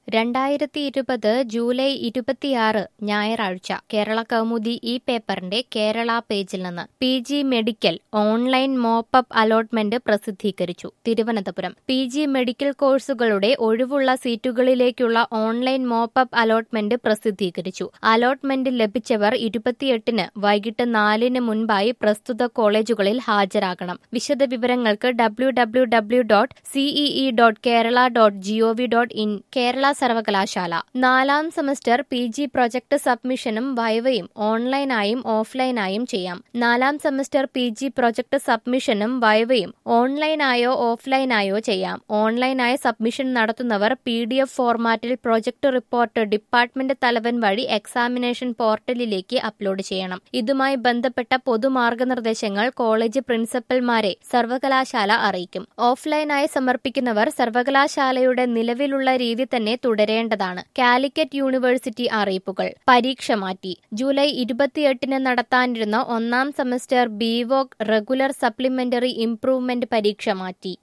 രണ്ടായിരത്തി ഇരുപത് ജൂലൈ ഇരുപത്തിയാറ് ഞായറാഴ്ച കേരള കൗമുദി ഈ പേപ്പറിന്റെ കേരള പേജിൽ നിന്ന് P G medical online mop up allotment പ്രസിദ്ധീകരിച്ചു തിരുവനന്തപുരം പി ജി മെഡിക്കൽ കോഴ്സുകളുടെ ഒഴിവുള്ള സീറ്റുകളിലേക്കുള്ള ഓൺലൈൻ മോപ്പപ്പ് അലോട്ട്മെന്റ് പ്രസിദ്ധീകരിച്ചു അലോട്ട്മെന്റ് ലഭിച്ചവർ ഇരുപത്തിയെട്ടിന് വൈകിട്ട് നാലിന് മുൻപായി പ്രസ്തുത കോളേജുകളിൽ ഹാജരാകണം വിശദവിവരങ്ങൾക്ക് W W W dot C E E dot Kerala dot G O V dot in Kerala സർവകലാശാല നാലാം സെമസ്റ്റർ പി ജി പ്രൊജക്ട് സബ്മിഷനും വൈവയും ഓൺലൈനായും ഓഫ്ലൈനായും ചെയ്യാം നാലാം സെമസ്റ്റർ പി ജി പ്രൊജക്ട് സബ്മിഷനും വൈവയും ഓൺലൈനായോ ഓഫ്ലൈനായോ ചെയ്യാം ഓൺലൈനായ സബ്മിഷൻ നടത്തുന്നവർ പി ഡി എഫ് ഫോർമാറ്റിൽ പ്രൊജക്ട് റിപ്പോർട്ട് ഡിപ്പാർട്ട്മെന്റ് തലവൻ വഴി എക്സാമിനേഷൻ പോർട്ടലിലേക്ക് അപ്ലോഡ് ചെയ്യണം ഇതുമായി ബന്ധപ്പെട്ട പൊതുമാർഗനിർദ്ദേശങ്ങൾ കോളേജ് പ്രിൻസിപ്പൽമാരെ സർവകലാശാല അറിയിക്കും ഓഫ്ലൈനായി സമർപ്പിക്കുന്നവർ സർവകലാശാലയുടെ നിലവിലുള്ള രീതി തന്നെ തുടരേണ്ടതാണ് കാലിക്കറ്റ് യൂണിവേഴ്സിറ്റി അറിയിപ്പുകൾ പരീക്ഷ മാറ്റി ജൂലൈ ഇരുപത്തിയെട്ടിന് നടത്താനിരുന്ന ഒന്നാം semester B Voc regular supplementary improvement പരീക്ഷ മാറ്റി